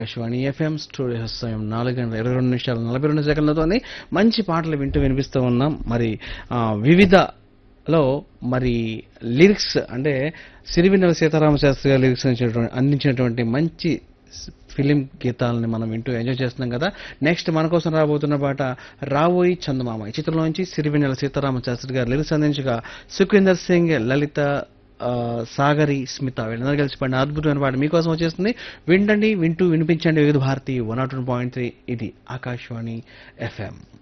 Akashvani FM studio సమయం నాలుగు గంటల ఇరవై రెండు నిమిషాలు నలభై రెండు సెకండ్లతోనే మంచి పాటలు వింటూ వినిపిస్తూ ఉన్నాం మరి ఆ, వివిధలో మరి లిరిక్స్ అంటే సిరివెన్నెల సీతారామ శాస్త్రి గారు లిరిక్స్ అందించినటువంటి అందించినటువంటి మంచి స్- ఫిలిం గీతాలని మనం వింటూ ఎంజాయ్ చేస్తున్నాం కదా నెక్స్ట్ మన కోసం రాబోతున్న పాట రాబోయి చందమామ ఈ చిత్రంలోంచి సిరివెన్నెల సీతారామ శాస్త్రి గారు లిరిక్స్ అందించగా సుఖేందర్ సింగ్ లలిత ఆ, సాగరి స్మిత వీళ్ళందరూ కలిసి పడిన అద్భుతమైన పాట మీకోసం వచ్చేస్తుంది వింటండి వింటూ వినిపించండి Vividh Bharati one naught one point three ఇది ఆకాశవాణి ఎఫ్ఎం